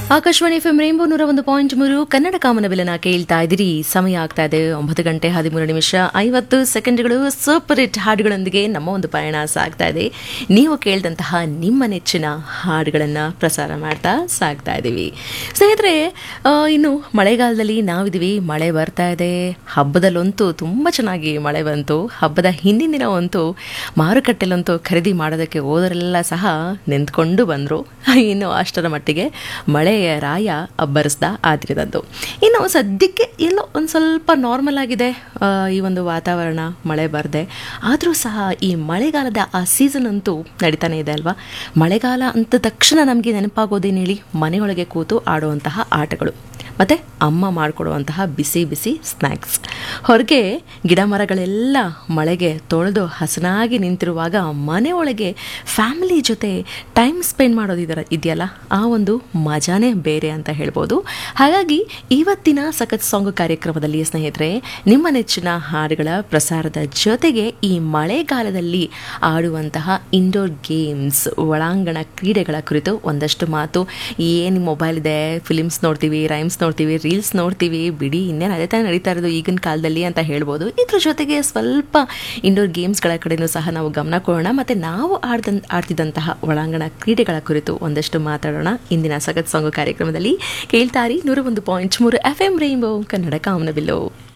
Akashvani F M rainbow ನೂರ ಒಂದು point ಮೂರು ಕನ್ನಡ ಕಾಮನಬಿಲನ ಕೇಳ್ತಾ ಇದ್ದೀರಿ ಸಮಯ ಆಗ್ತಾ ಇದೆ ಒಂಬತ್ತು ಗಂಟೆ ಹದಿಮೂರು ನಿಮಿಷ ಐವತ್ತು ಸೆಕೆಂಡ್ಗಳು ಸೂಪರ್ ಹಿಟ್ ಹಾಡುಗಳೊಂದಿಗೆ ನಮ್ಮ ಒಂದು ಪಯಣ ಸಾಗ್ತಾ ಇದೆ ನೀವು ಕೇಳಿದಂತಹ ನಿಮ್ಮ ನೆಚ್ಚಿನ ಹಾಡುಗಳನ್ನು ಪ್ರಸಾರ ಮಾಡ್ತಾ ಸಾಗ್ತಾ ಇದ್ದೀವಿ ಸ್ನೇಹಿತರೆ ಆ, ಇನ್ನು ಮಳೆಗಾಲದಲ್ಲಿ ನಾವಿದ್ದೀವಿ ಮಳೆ ಬರ್ತಾ ಇದೆ ಹಬ್ಬದಲ್ಲಂತೂ ತುಂಬ ಚೆನ್ನಾಗಿ ಮಳೆ ಬಂತು ಹಬ್ಬದ ಹಿಂದಿನ ದಿನ ಅಂತೂ ಮಾರುಕಟ್ಟೆಲಂತೂ ಖರೀದಿ ಮಾಡೋದಕ್ಕೆ ಹೋದರೆಲ್ಲ ಸಹ ನಿಂತ್ಕೊಂಡು ಬಂದರು ಇನ್ನು ಅಷ್ಟರ ಮಟ್ಟಿಗೆ ಮಳೆಯ ರಾಯ ಅಬ್ಬರಿಸ್ದ ಆದಿರದಂತು ಇನ್ನು ಸದ್ಯಕ್ಕೆ ಎಲ್ಲೋ ಒಂದು ಸ್ವಲ್ಪ ನಾರ್ಮಲ್ ಆಗಿದೆ ಆ, ಈ ಒಂದು ವಾತಾವರಣ ಮಳೆ ಬರದೆ ಆದರೂ ಸಹ ಈ ಮಳೆಗಾಲದ ಆ ಸೀಸನ್ ಅಂತೂ ನಡೀತಾನೆ ಇದೆ ಅಲ್ವಾ ಮಳೆಗಾಲ ಅಂತ ತಕ್ಷಣ ನಮಗೆ ನೆನಪಾಗೋದೇನು ಹೇಳಿ ಮನೆಯೊಳಗೆ ಕೂತು ಆಡುವಂತಹ ಆಟಗಳು ಮತ್ತು ಅಮ್ಮ ಮಾಡಿಕೊಡುವಂತಹ ಬಿಸಿ ಬಿಸಿ ಸ್ನ್ಯಾಕ್ಸ್ ಹೊರಗೆ ಗಿಡ ಮರಗಳೆಲ್ಲ ಮಳೆಗೆ ತೊಳೆದು ಹಸನಾಗಿ ನಿಂತಿರುವಾಗ ಮನೆಯೊಳಗೆ ಫ್ಯಾಮಿಲಿ ಜೊತೆ ಟೈಮ್ ಸ್ಪೆಂಡ್ ಮಾಡೋದಿದರ ಇದೆಯಲ್ಲ ಆ ಒಂದು ಮಜಾನೇ ಬೇರೆ ಅಂತ ಹೇಳ್ಬೋದು ಹಾಗಾಗಿ ಇವತ್ತಿನ ಸಖತ್ ಸಾಂಗ್ ಕಾರ್ಯಕ್ರಮದಲ್ಲಿ ಸ್ನೇಹಿತರೆ ನಿಮ್ಮ ನೆಚ್ಚಿನ ಹಾಡುಗಳ ಪ್ರಸಾರದ ಜೊತೆಗೆ ಈ ಮಳೆಗಾಲದಲ್ಲಿ ಆಡುವಂತಹ ಇಂಡೋರ್ ಗೇಮ್ಸ್ ಒಳಾಂಗಣ ಕ್ರೀಡೆಗಳ ಕುರಿತು ಒಂದಷ್ಟು ಮಾತು ಏನು ಮೊಬೈಲ್ ಇದೆ ಫಿಲಿಮ್ಸ್ ನೋಡ್ತೀವಿ ರೈಮ್ಸ್ ನೋಡ್ತೀವಿ ರೀಲ್ಸ್ ನೋಡ್ತೀವಿ ಬಿಡಿ ಇನ್ನೇನು ಅದೇ ತಾನೇ ನಡೀತಾ ಇರೋದು ಈಗಿನ ಕಾಲದಲ್ಲಿ ಅಂತ ಹೇಳ್ಬೋದು ಇದ್ರ ಜೊತೆಗೆ ಸ್ವಲ್ಪ ಇಂಡೋರ್ ಗೇಮ್ಸ್ಗಳ ಕಡೆನೂ ಸಹ ನಾವು ಗಮನ ಕೊಡೋಣ ಮತ್ತು ನಾವು ಆಡ್ದಂತ ಆಡ್ತಿದ್ದಂತಹ ಒಳಾಂಗಣ ಕ್ರೀಡೆಗಳ ಕುರಿತು ಒಂದಷ್ಟು ಮಾತಾಡೋಣ ಇಂದಿನ ಸಗತ್ ಸಾಂಗು ಕಾರ್ಯಕ್ರಮದಲ್ಲಿ ಕೇಳ್ತಾರಿ ನೂರ ಒಂದು ಪಾಯಿಂಟ್ ಮೂರು ಎಫ್ ಎಂ ರೈನ್ಬೋ ಕನ್ನಡ ಕಾಮನಬಿಲ್ಲು